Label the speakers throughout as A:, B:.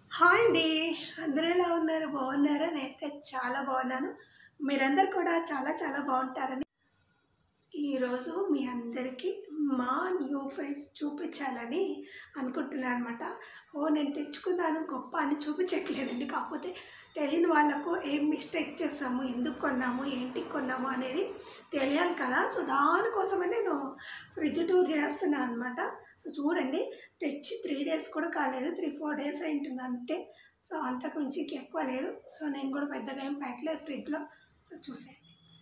A: Hi అండి అందరూ ఎలా ఉన్నారు బాగున్నారా నేనైతే చాలా బాగున్నాను మీరందరు కూడా చాలా చాలా బాగుంటారని ఈరోజు మీ అందరికీ మా న్యూ ఫ్రిడ్జ్ చూపించాలని అనుకుంటున్నాను అనమాట ఓ నేను తెచ్చుకున్నాను గొప్ప అని చూపించట్లేదండి కాకపోతే తెలియని వాళ్ళకు ఏం మిస్టేక్ చేసాము ఎందుకు కొన్నాము ఏంటి కొన్నాము అనేది తెలియాలి కదా సో దానికోసమే నేను ఫ్రిడ్జ్ టూర్ చేస్తున్నాను అనమాట సో చూడండి తెచ్చి త్రీ డేస్ కూడా కాలేదు త్రీ ఫోర్ డేస్ అయి ఉంటుంది అంతే సో అంతకు మించి ఎక్కువ లేదు సో నేను కూడా పెద్దగా ఏం పెట్టలేదు ఫ్రిడ్జ్లో సో చూసేయండి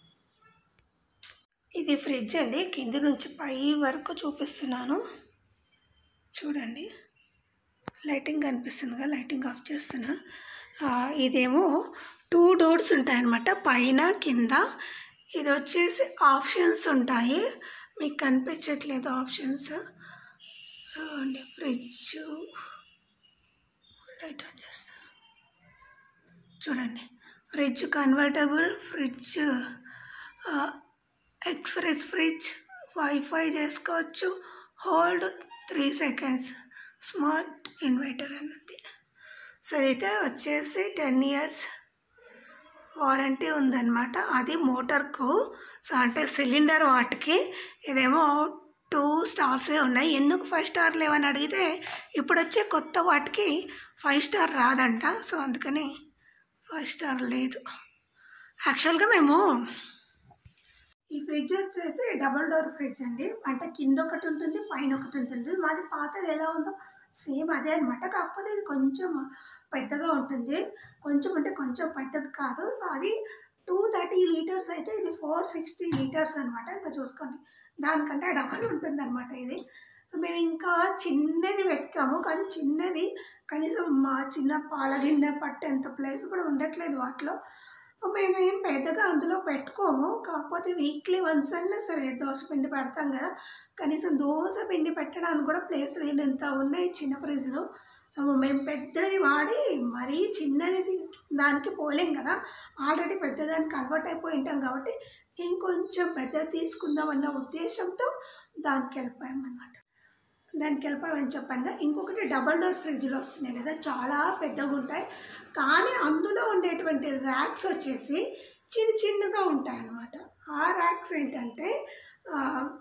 A: ఇది ఫ్రిడ్జ్ అండి కింద నుంచి పై వరకు చూపిస్తున్నాను చూడండి లైటింగ్ కనిపిస్తుంది కదా లైటింగ్ ఆఫ్ చేస్తున్నా ఆ, ఇదేమో టూ డోర్స్ ఉంటాయన్నమాట పైన కింద ఇది వచ్చేసి ఆప్షన్స్ ఉంటాయి మీకు కనిపించట్లేదు ఆప్షన్స్ అండి ఫ్రిడ్జ్ లైట్ ఆన్ చేస్తా చూడండి fridge convertible fridge express fridge WiFi చేసుకోవచ్చు hold three seconds smart inverter అన్నది సో ఇదైతే వచ్చేసి టెన్ ఇయర్స్ వారంటీ ఉందన్నమాట అది మోటార్కు సో అంటే సిలిండర్ వాటికి ఇదేమో టూ స్టార్సే ఉన్నాయి ఎందుకు ఫైవ్ స్టార్ లేవని అడిగితే ఇప్పుడు వచ్చే కొత్త వాటికి ఫైవ్ స్టార్ రాదంట సో అందుకని ఫైవ్ స్టార్ లేదు యాక్చువల్గా మేము ఈ ఫ్రిడ్జ్ వచ్చేసి డబుల్ డోర్ ఫ్రిడ్జ్ అండి అంటే కింద ఒకటి ఉంటుంది పైన ఒకటి ఉంటుంది మాది పాతది ఎలా ఉందో సేమ్ అదే అనమాట కాకపోతే ఇది కొంచెం పెద్దగా ఉంటుంది కొంచెం అంటే కొంచెం పెద్దది కాదు సో అది టూ థర్టీ లీటర్స్ అయితే ఇది ఫోర్ సిక్స్టీ లీటర్స్ అనమాట ఇంకా చూసుకోండి దానికంటే డబల్ ఉంటుంది అనమాట ఇది సో మేము ఇంకా చిన్నది వెతికాము కానీ చిన్నది కనీసం మా చిన్న పాల గిన్నె పట్టేంత ప్లేస్ కూడా ఉండట్లేదు వాటిలో మేము ఏం పెద్దగా అందులో పెట్టుకోము కాకపోతే వీక్లీ వన్స్ అయినా సరే దోశ పిండి పెడతాం కదా కనీసం దోశ పిండి పెట్టడానికి కూడా ప్లేస్ లేనంత ఉన్నాయి చిన్న ఫ్రిడ్జ్లో సో మేము పెద్దది వాడి మరీ చిన్నది దానికి పోలేం కదా ఆల్రెడీ పెద్దదానికి అలవాటు అయిపోయి ఉంటాం కాబట్టి ఇంకొంచెం పెద్దది తీసుకుందాం అన్న ఉద్దేశంతో దానికి వెళ్ళిపోయామన్నమాట దానికి వెళ్ళిపోయామని చెప్పాను కదా ఇంకొకటి డబల్ డోర్ ఫ్రిడ్జ్లు వస్తున్నాయి కదా చాలా పెద్దగా ఉంటాయి కానీ అందులో ఉండేటువంటి ర్యాక్స్ వచ్చేసి చిన్న చిన్నగా ఉంటాయి అన్నమాట ఆ ర్యాక్స్ ఏంటంటే ఆ,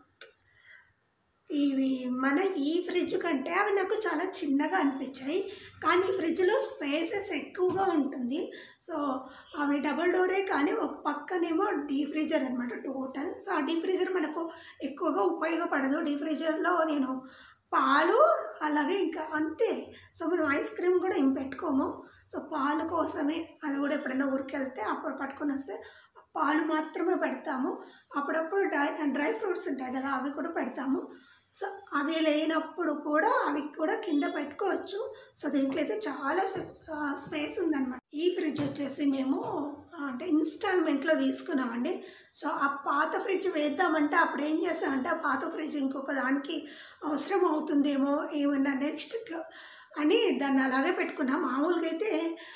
A: ఇవి మన ఈ ఫ్రిడ్జ్ కంటే అవి నాకు చాలా చిన్నగా అనిపించాయి కానీ ఈ ఫ్రిడ్జ్లో స్పేసెస్ ఎక్కువగా ఉంటుంది సో అవి డబుల్ డోరే కానీ ఒక పక్కనేమో డీ ఫ్రీజర్ అనమాట టోటల్ సో ఆ డీ ఫ్రీజర్ మనకు ఎక్కువగా ఉపయోగపడదు డీ ఫ్రీజర్లో నేను పాలు అలాగే ఇంకా అంతే సో మనం ఐస్ క్రీమ్ కూడా ఏం పెట్టుకోము సో పాలు కోసమే అది కూడా ఎప్పుడైనా ఊరికి వెళ్తే అప్పుడు పట్టుకొని వస్తే పాలు మాత్రమే పెడతాము అప్పుడప్పుడు డ్రై డ్రై ఫ్రూట్స్ ఉంటాయి కదా అవి కూడా పెడతాము సో అవి లేనప్పుడు కూడా అవి కూడా కింద పెట్టుకోవచ్చు సో దీంట్లో అయితే చాలా స్పేస్ ఉందన్నమాట ఈ ఫ్రిడ్జ్ వచ్చేసి మేము ఆ, అంటే ఇన్స్టాల్మెంట్లో తీసుకున్నామండి సో ఆ పాత ఫ్రిడ్జ్ వేద్దామంటే అప్పుడు ఏం చేసామంటే ఆ పాత ఫ్రిడ్జ్ ఇంకొక దానికి అవసరం అవుతుందేమో ఏమన్నా నెక్స్ట్ అని దాన్ని అలాగే పెట్టుకున్నాం మామూలుగా అయితే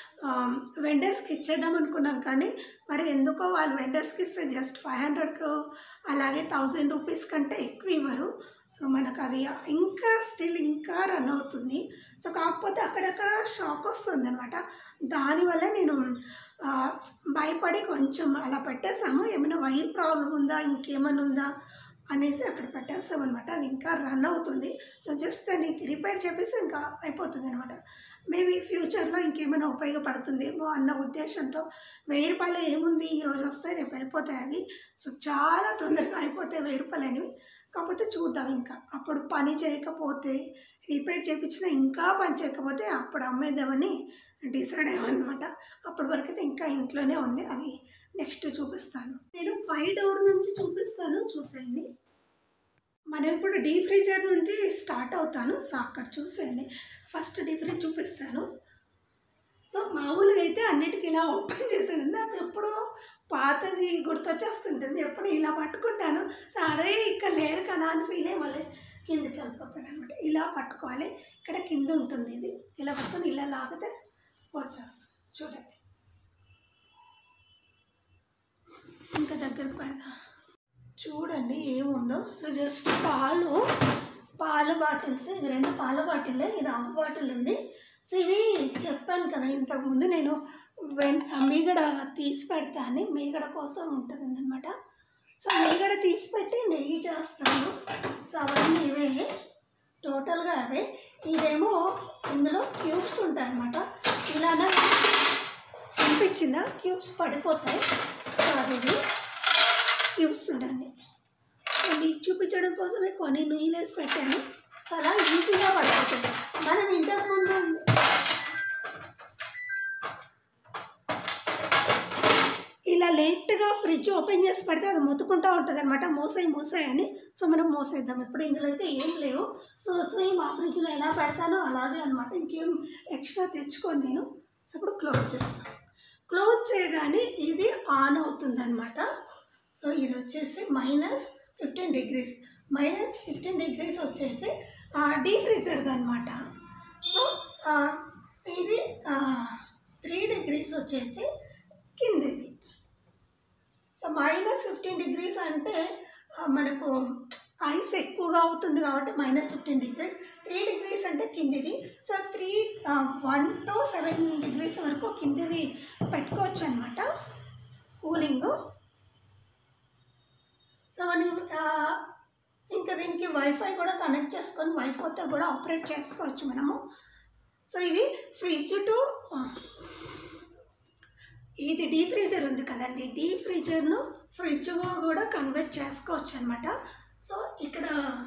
A: వెండర్స్కి ఇచ్చేద్దాం అనుకున్నాం కానీ మరి ఎందుకో వాళ్ళు వెండర్స్కి ఇస్తే జస్ట్ ఫైవ్ హండ్రెడ్కు అలాగే థౌజండ్ రూపీస్ కంటే ఎక్కువ ఇవ్వరు సో మనకు అది ఇంకా స్టిల్ ఇంకా రన్ అవుతుంది సో కాకపోతే అక్కడక్కడ షాక్ వస్తుంది అనమాట దానివల్ల నేను ఆ, భయపడి కొంచెం అలా పెట్టేసాము ఏమైనా వైర్ ప్రాబ్లం ఉందా ఇంకేమైనా ఉందా అనేసి అక్కడ పెట్టేస్తాం అనమాట అది ఇంకా రన్ అవుతుంది సో జస్ట్ దాన్ని రిపేర్ చేపిస్తే ఇంకా అయిపోతుంది అనమాట మేబీ ఫ్యూచర్లో ఇంకేమైనా ఉపయోగపడుతుందేమో అన్న ఉద్దేశంతో వెయ్యి రూపాయలు ఏముంది ఈ రోజు వస్తే రేపు వెళ్ళిపోతాయి అవి సో చాలా తొందరగా అయిపోతాయి వెయ్యి రూపాయలు అనేవి కాకపోతే చూద్దాం ఇంకా అప్పుడు పని చేయకపోతే రిపేర్ చేయించినా ఇంకా పని చేయకపోతే అప్పుడు అమ్మేద్దామని డిసైడ్ అయ్యామన్నమాట అప్పటి వరకు అయితే ఇంకా ఇంట్లోనే ఉంది అది నెక్స్ట్ చూపిస్తాను నేను పై డోర్ నుంచి చూపిస్తాను చూసేయండి మనం ఇప్పుడు డీ ఫ్రీజర్ నుంచి స్టార్ట్ అవుతాను సో అక్కడ చూసేయండి ఫస్ట్ డీ ఫ్రిడ్జ్ చూపిస్తాను సో మామూలుగా అయితే అన్నిటికీ ఇలా ఓపెన్ చేశాను నాకు ఎప్పుడో పాతది గుర్తొచ్చేస్తుంటుంది ఎప్పుడు ఇలా పట్టుకుంటాను సరే ఇక్కడ లేదు కదా అని ఫీల్ అయ్యి మళ్ళీ కిందకి వెళ్ళిపోతాను అనమాట ఇలా పట్టుకోవాలి ఇక్కడ కింద ఉంటుంది ఇది ఇలా పట్టుకొని ఇలా లాగితే వచ్చేస్తుంది చూడండి ఇంకా దగ్గరకు పెడదాం చూడండి ఏముందో సో జస్ట్ పాలు పాల బాటిల్స్ ఇవి రెండు పాల బాటిల్ ఇది హాఫ్ బాటిల్ ఉంది సో ఇవి చెప్పాను కదా ఇంతకుముందు నేను వెన్ మీగడ తీసి పెడతా అని మీగడ కోసం ఉంటుంది అనమాట సో మీగడ తీసి పెట్టి నెయ్యి చేస్తాను సో అవన్నీ ఇవే టోటల్గా అవే ఇదేమో ఇందులో క్యూబ్స్ ఉంటాయి అన్నమాట ఇలానే అనిపించిందా క్యూబ్స్ పడిపోతాయి సో అది ఇది. క్యూబ్స్ చూడండి సో మీకు చూపించడం కోసమే కొన్ని నూనె వేసి పెట్టాను సో అలా ఈజీగా పడిపోతుంది మనం ఇంతకుముందు ఇలా లేట్గా ఫ్రిడ్జ్ ఓపెన్ చేసి పెడితే అది మొత్తుకుంటూ ఉంటుంది అనమాట మోసాయి మోసాయి అని సో మనం మోసేద్దాం ఇప్పుడు ఇందులో అయితే ఏం లేవు సో సేమ్ ఆ ఫ్రిడ్జ్లో ఎలా పెడతానో అలాగే అనమాట ఇంకేం ఎక్స్ట్రా తెచ్చుకొని నేను సో ఇప్పుడు క్లోజ్ చేస్తాను క్లోజ్ చేయగానే ఇది ఆన్ అవుతుంది అనమాట సో ఇది వచ్చేసి minus fifteen degrees minus fifteen degrees వచ్చేసి డీ ఫ్రీజర్ది అనమాట సో ఆ, ఇది త్రీ డిగ్రీస్ వచ్చేసి కిందిది సో మైనస్ ఫిఫ్టీన్ డిగ్రీస్ అంటే ఆ, మనకు ఐస్ ఎక్కువగా అవుతుంది కాబట్టి minus fifteen degrees three degrees అంటే కిందిది so three one to seven degrees వరకు కిందిది పెట్టుకోవచ్చు అనమాట కూలింగ్ సో మనం ఆ, ఇంకా దీనికి వైఫై కూడా కనెక్ట్ చేసుకొని వైఫైతో కూడా ఆపరేట్ చేసుకోవచ్చు మనము సో ఇది ఫ్రిడ్జ్ టు ఇది డీ ఫ్రీజర్ ఉంది కదండి డీ ఫ్రీజర్ను ఫ్రిడ్జ్గా కూడా కన్వర్ట్ చేసుకోవచ్చు అనమాట సో ఇక్కడ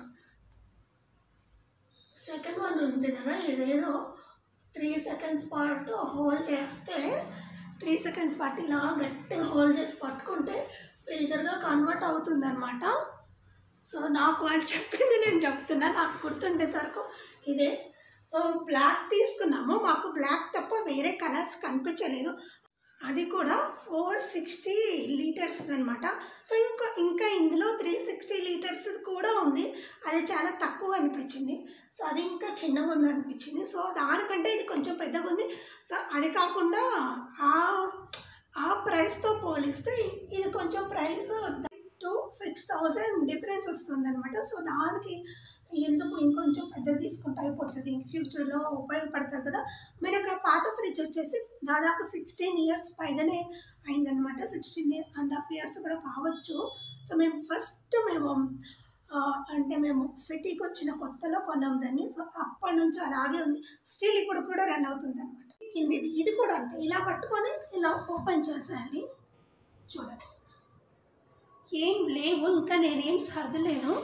A: సెకండ్ వన్ ఉంది కదా ఇదేదో త్రీ సెకండ్స్ పాటు హోల్డ్ చేస్తే త్రీ సెకండ్స్ పాటు ఇలా గట్టిగా హోల్డ్ చేసి పట్టుకుంటే ఫ్రీజర్గా కన్వర్ట్ అవుతుంది అనమాట సో నాకు వాళ్ళు చెప్పింది నేను చెప్తున్నా నాకు గుర్తుండేంత వరకు ఇదే సో బ్లాక్ తీసుకున్నాము మాకు బ్లాక్ తప్ప వేరే కలర్స్ కనిపించలేదు అది కూడా ఫోర్ సిక్స్టీ లీటర్స్ అనమాట సో ఇంకా ఇంకా ఇందులో త్రీ సిక్స్టీ లీటర్స్ కూడా ఉంది అది చాలా తక్కువ అనిపించింది సో అది ఇంకా చిన్నగా ఉంది అనిపించింది సో దానికంటే ఇది కొంచెం పెద్దగా ఉంది సో అది కాకుండా ఆ ఆ ప్రైస్తో పోలిస్తే ఇది కొంచెం price two six thousand difference వస్తుంది అనమాట సో దానికి ఎందుకు ఇంకొంచెం పెద్ద తీసుకుంటే అయిపోతుంది ఇంక ఫ్యూచర్లో ఉపయోగపడుతుంది కదా మీరు ఇక్కడ పాత ఫ్రిడ్జ్ వచ్చేసి దాదాపు సిక్స్టీన్ ఇయర్స్ పైగానే అయిందనమాట సిక్స్టీన్ అండ్ హాఫ్ ఇయర్స్ కూడా కావచ్చు సో మేము ఫస్ట్ మేము ఆ, అంటే మేము సిటీకి వచ్చిన కొత్తలో కొన్నాం దాన్ని సో అప్పటి నుంచి అలాగే ఉంది స్టిల్ ఇప్పుడు కూడా రన్ అవుతుంది అనమాట కిందిది ఇది కూడా అంతే ఇలా పట్టుకొని ఇలా ఓపెన్ చేసేయాలి చూడండి ఏం లేవు ఇంకా నేనేం సర్దలేదు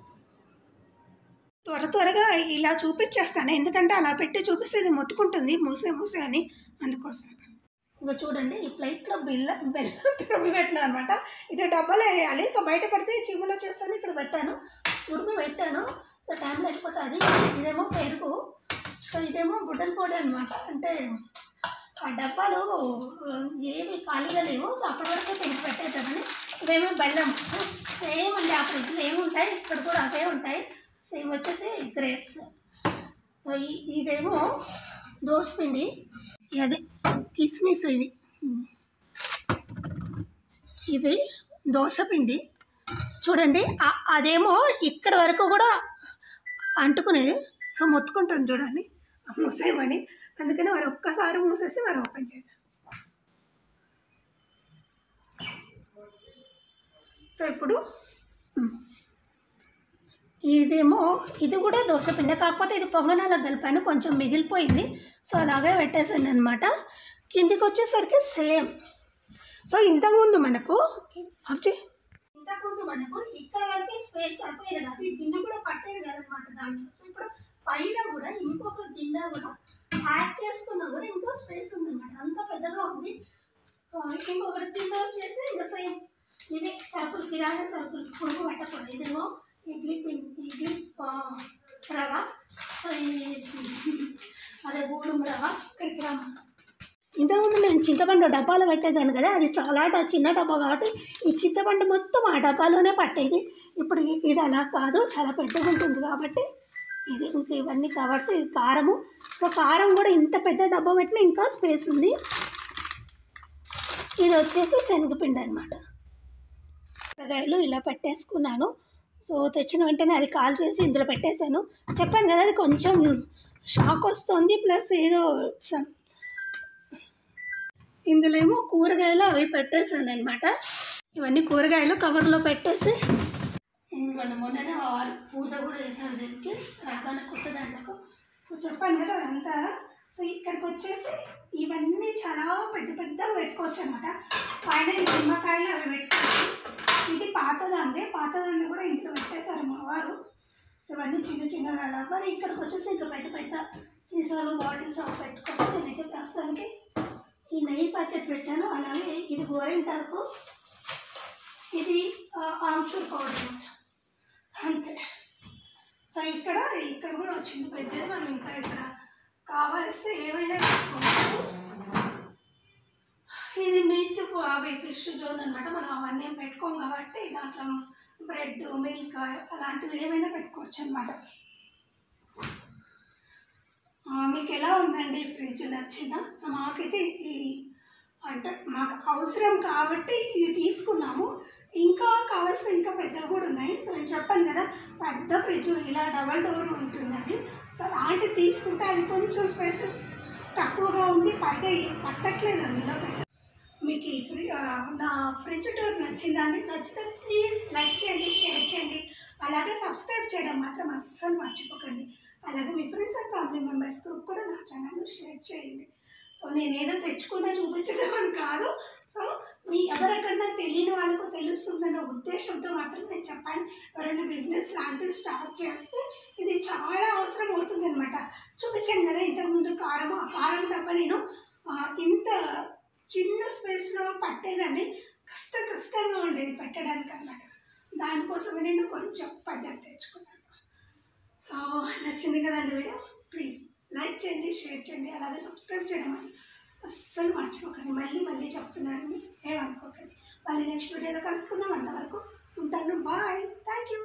A: త్వర త్వరగా ఇలా చూపించేస్తాను ఎందుకంటే అలా పెట్టి చూపిస్తే ఇది మొత్తుకుంటుంది మూసే మూసే అని అందుకోసం ఇంకా చూడండి ఈ ప్లేట్లో బిల్ల బెల్లం తురిమి పెట్టినా అనమాట ఇది డబ్బాలో వేయాలి సో బయట పెడితే చిమ్ములో చేస్తాను ఇక్కడ పెట్టాను తురిమి పెట్టాను సో టైం లేకపోతే అది ఇదేమో పెరుగు సో ఇదేమో బుడ్డల పొడి అనమాట అంటే ఆ డబ్బాలు ఆ, ఏవి ఖాళీగా లేవు సో అప్పటి వరకు తెచ్చి పెట్టేద్దామని ఇవేమో బెల్లం సో సేమ్ అండి ఆ ఫ్రిడ్జ్లో ఏమి ఉంటాయి ఇక్కడ కూడా అవే ఉంటాయి సో ఇవి వచ్చేసి గ్రేప్స్ సో ఈ- ఇదేమో దోసపిండి అదే కిస్మిస్ ఇవి ఇవి దోసపిండి చూడండి ఆ- అదేమో ఇక్కడ వరకు కూడా అంటుకునేది సో మొత్తుకుంటుంది చూడండి మూసేయమని అందుకని మరి ఒక్కసారి మూసేసి మరి ఓపెన్ చేద్దాం సో ఇప్పుడు ఉమ్, ఇదేమో ఇది కూడా దోశపిండి కాకపోతే ఇది పొంగనాలకు కలిపాను కొంచెం మిగిలిపోయింది సో అలాగే పెట్టేసాను అనమాట కిందికి వచ్చేసరికి సేమ్ సో ఇంతకుముందు మనకు అవి ఇంతకుముందు మనకు ఇక్కడ వరకు స్పేస్ సరిపోయేది కాదు ఈ గిన్నె కూడా పట్టేది కదనమాట దాంట్లో సో ఇప్పుడు పైన కూడా ఇంకొక గిన్నె కూడా యాడ్ చేసుకున్నా కూడా ఇంకో స్పేస్ ఉందన్నమాట అంత పెద్దగా ఉంది ఆ, ఇంకొకటి కింద వచ్చేసి ఇంకా సేమ్ ఇవి సరుకులు కిరాణా సరుకులు పురుగు పట్టకూడదు ఇదేమో ఇడ్లీ పిండి ఇడ్లీ ఆ, రవ సో ఇది అదే గోధుమ రవ ఇక్కడికి రమ్మ ఇంతకుముందు నేను చింతపండు డబ్బాలో పెట్టేదాన్ని కదా అది చాలా డ- చిన్న డబ్బా కాబట్టి ఈ చింతపండు మొత్తం ఆ డబ్బాలోనే పట్టేది ఇప్పుడు ఇ- ఇది అలా కాదు చాలా పెద్దగా ఉంటుంది కాబట్టి ఇది ఇంకా ఇవన్నీ కవర్స్ ఇది కారము సో కారం కూడా ఇంత పెద్ద డబ్బా పెట్టినా ఇంకా స్పేస్ ఉంది ఇది వచ్చేసి శనగపిండి అనమాట కూరగాయలు ఇలా పెట్టేసుకున్నాను సో తెచ్చిన వెంటనే అది కాల్ చేసి ఇందులో పెట్టేశాను చెప్పాను కదా అది కొంచెం షాక్ వస్తుంది ప్లస్ ఏదో స- ఇందులో ఏమో కూరగాయలు అవి పెట్టేసాను అనమాట ఇవన్నీ కూరగాయలు కవర్లో పెట్టేసి ఎందుకంటే మొన్ననే మా వారు పూజ కూడా చేశారు దీనికి రాగానే కొత్త దాంట్లకు సో చెప్పాను కదా అదంతా సో ఇక్కడికి వచ్చేసి ఇవన్నీ చాలా పెద్ద పెద్దగా పెట్టుకోవచ్చు అనమాట పైన ఈ నిమ్మకాయలు అవి పెట్టుకోవచ్చు ఇది పాతదాందే పాతదాన్ని కూడా ఇంట్లో పెట్టేశారు మా వారు సో ఇవన్నీ చిన్న చిన్నగా అలా మరి ఇక్కడికి వచ్చేసి ఇంకా పెద్ద పెద్ద సీసాలు బాటిల్స్ అవి పెట్టుకోవచ్చు నేనైతే ప్రస్తుతానికి ఈ నెయ్యి ప్యాకెట్ పెట్టాను అలాగే ఇది గోరింటాకు ఇది ఆ, ఆమ్చూర్ పౌడర్ అన్నమాట అంతే సో ఇక్కడ ఇక్కడ కూడా వచ్చింది పెద్దది మనం ఇంకా ఇక్కడ కావాల్సి ఏమైనా పెట్టుకోవచ్చు ఇది మీట్ అవి ఫిష్ జోన్ అనమాట మనం అవన్నీ ఏం పెట్టుకోం కాబట్టి దాంట్లో బ్రెడ్ మిల్క్ అలాంటివి ఏమైనా పెట్టుకోవచ్చు అనమాట మీకు ఎలా ఉందండి ఫ్రిడ్జ్ నచ్చిందా సో మాకైతే ఈ అంటే మాకు అవసరం కాబట్టి ఇది తీసుకున్నాము ఇంకా కావాల్సిన ఇంకా పెద్దవి కూడా ఉన్నాయి సో నేను చెప్పాను కదా పెద్ద ఫ్రిడ్జ్ ఇలా డబల్ డోర్ ఉంటుందని సో అలాంటివి తీసుకుంటే అది కొంచెం స్పేసెస్ తక్కువగా ఉంది పైగా ఏం పట్టట్లేదు అందులో పెద్ద మీకు ఈ ఫ్రి ఆ, నా ఫ్రిడ్జ్ టూర్ నచ్చిందండి నచ్చితే ప్లీజ్ లైక్ చేయండి షేర్ చేయండి అలాగే సబ్స్క్రైబ్ చేయడం మాత్రం అస్సలు మర్చిపోకండి అలాగే మీ friends and family members group కూడా నా ఛానల్ను షేర్ చేయండి సో నేను ఏదో తెచ్చుకున్నా చూపించలేమని కాదు సో మీ ఎవరికన్నా తెలియని వాళ్ళకు తెలుస్తుందన్న ఉద్దేశంతో మాత్రం నేను చెప్పాను ఎవరైనా బిజినెస్ లాంటివి స్టార్ట్ చేస్తే ఇది చాలా అవసరం అవుతుంది అనమాట చూపించాను కదా ఇంతకుముందు కారం ఆ కారం డబ్బా నేను ఆ, ఇంత చిన్న స్పేస్లో పట్టేదాన్ని కష్ట కష్టంగా ఉండేది పెట్టడానికి అనమాట దానికోసమే నేను కొంచెం పద్ధతి తెచ్చుకున్నాను సో నచ్చింది కదండి వీడియో ప్లీజ్ లైక్ చేయండి షేర్ చేయండి అలాగే సబ్స్క్రైబ్ చేయడం అది అస్సలు మర్చిపోకండి మళ్ళీ మళ్ళీ చెప్తున్నానండి ఏమనుకోకండి మళ్ళీ నెక్స్ట్ వీడియోలో కలుసుకుందాం అంతవరకు ఉంటాను బాయ్ థ్యాంక్ యూ